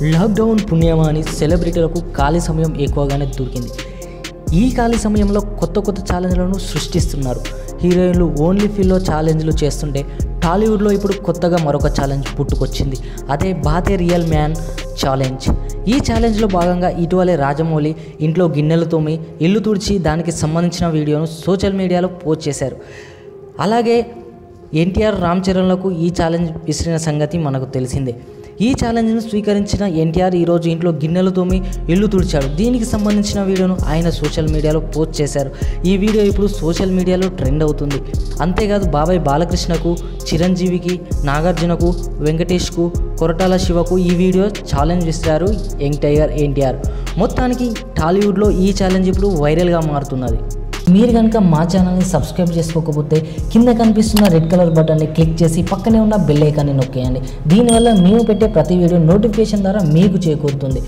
lockdown పుణ్యమా అని సెలబ్రిటీలకు ఖాళీ సమయం ఎక్కువగానే దొరికింది ఈ ఖాళీ సమయంలో కొత్త కొత్త ఛాలెంజ్లను సృష్టిస్తున్నారు హీరోయిన్లు ఓన్లీ ఫీల్లో ఛాలెంజ్లు చేస్తుంటే టాలీవుడ్లో ఇప్పుడు కొత్తగా మరొక ఛాలెంజ్ పుట్టుకొచ్చింది అదే బాతే రియల్ మ్యాన్ ఛాలెంజ్ ఈ ఛాలెంజ్లో భాగంగా ఇటీవలే రాజమౌళి ఇంట్లో గిన్నెలు తోమి ఇల్లు తుడిచి దానికి సంబంధించిన వీడియోను సోషల్ మీడియాలో పోస్ట్ చేశారు అలాగే ఎన్టీఆర్ రామ్ చరణ్లకు ఈ ఛాలెంజ్ విసిరిన సంగతి మనకు తెలిసిందే ఈ ఛాలెంజ్ను స్వీకరించిన ఎన్టీఆర్ ఈరోజు ఇంట్లో గిన్నెలు తోమి ఇల్లు తుడిచాడు దీనికి సంబంధించిన వీడియోను ఆయన సోషల్ మీడియాలో పోస్ట్ చేశారు ఈ వీడియో ఇప్పుడు సోషల్ మీడియాలో ట్రెండ్ అవుతుంది అంతేకాదు బాబాయ్ బాలకృష్ణకు చిరంజీవికి నాగార్జునకు వెంకటేష్కు కొరటాల శివకు ఈ వీడియో ఛాలెంజ్ విసిరారు యంగ్ టైగర్ ఎన్టీఆర్ మొత్తానికి టాలీవుడ్లో ఈ ఛాలెంజ్ ఇప్పుడు వైరల్గా మారుతున్నది మీరు కనుక మా ఛానల్ని సబ్స్క్రైబ్ చేసుకోకపోతే కింద కనిపిస్తున్న రెడ్ కలర్ బటన్ని క్లిక్ చేసి పక్కనే ఉన్న బెల్ ఐకాన్ని నొక్కేయండి దీనివల్ల మేము పెట్టే ప్రతి వీడియో నోటిఫికేషన్ ద్వారా మీకు చేకూరుతుంది